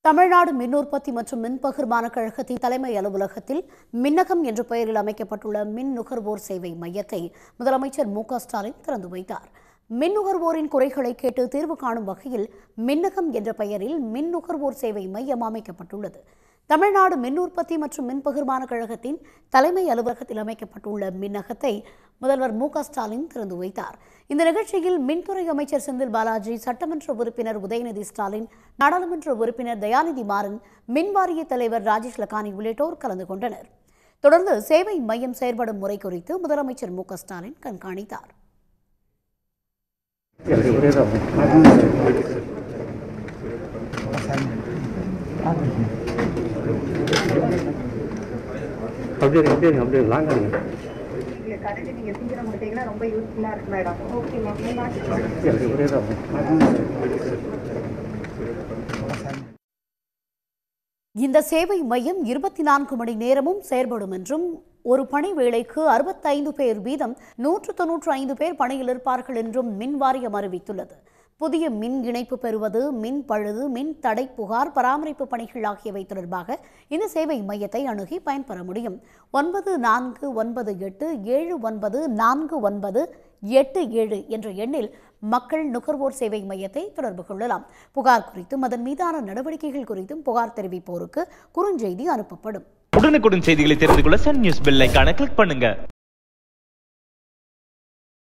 தமிழ்நாடு மின் உற்பத்தி மற்றும் மின் பகிர்மான கழகத்தின் தலைமை அலுவலகத்தில் மின்னகம் என்ற பெயரில் அமைக்கப்பட்டுள்ள மின் நுகர்வோர் சேவை மையத்தை முதலமைச்சர் மு க ஸ்டாலின் திறந்து வைத்தார் மின் நுகர்வோரின் குறைகளை கேட்டு தீர்வு காணும் வகையில் மின்னகம் என்ற பெயரில் மின் நுகர்வோர் சேவை மையம் அமைக்கப்பட்டுள்ளது தமிழ்நாடு மின் உற்பத்தி மற்றும் மின் பகிர்மான கழகத்தின் தலைமை அலுவலகத்தில் அமைக்கப்பட்டுள்ள மின்னகத்தை முதல்வர் மு க ஸ்டாலின் திறந்து வைத்தார் இந்த நிகழ்ச்சியில் மின்துறை அமைச்சர் செந்தில் பாலாஜி சட்டமன்ற உறுப்பினர் உதயநிதி ஸ்டாலின் நாடாளுமன்ற உறுப்பினர் தயாநிதி மாறன் மின் வாரிய தலைவர் ராஜேஷ் லக்கானி உள்ளிட்டோர் கலந்து கொண்டனர் தொடர்ந்து சேவை மையம் செயல்படும் முறை குறித்து முதலமைச்சர் மு க ஸ்டாலின் கண்காணித்தார் அப்படியே இருங்க, அப்படியே இருங்க, அப்படியே இருங்க, லாங்கா இருங்க. எங்களுக்கு கரண்ட் நீங்க சீக்கிரம் கொடுத்தீங்கன்னா ரொம்ப யூஸ்ஃபுல்லா இருக்கு மேடம் ஓகே மேம் அப்படியே ஒரே தான். இந்த சேவை மையம் இருபத்தி நான்கு மணி நேரமும் செயல்படும் என்றும் ஒரு பணி வேளைக்கு அறுபத்தைந்து பேர் வீதம் நூற்று தொன்னூற்று ஐந்து பேர் பணியில் இருப்பார்கள் என்றும் மின் வாரியம் அறிவித்துள்ளது புதிய மின் இணைப்பு பெறுவது மின் பழுது மின் தடை புகார் பராமரிப்பு பணிகள் ஆகியவை தொடர்பாக இந்த சேவை மையத்தை அணுகி பயன்பெற முடியும் ஒன்பது நான்கு ஒன்பது எட்டு ஏழு ஒன்பது நான்கு ஒன்பது எட்டு ஏழு என்ற எண்ணில் மக்கள் நுகர்வோர் சேவை மையத்தை தொடர்பு கொள்ளலாம் புகார் குறித்தும் அதன் மீதான நடவடிக்கைகள் குறித்தும் புகார் தெரிவிப்போருக்கு குறுஞ்செய்தி அனுப்பப்படும் உடனுக்குடன் செய்திகளை தெரிந்து கொள்ள சன் நியூஸ் பெல் ஐகானை கிளிக் பண்ணுங்க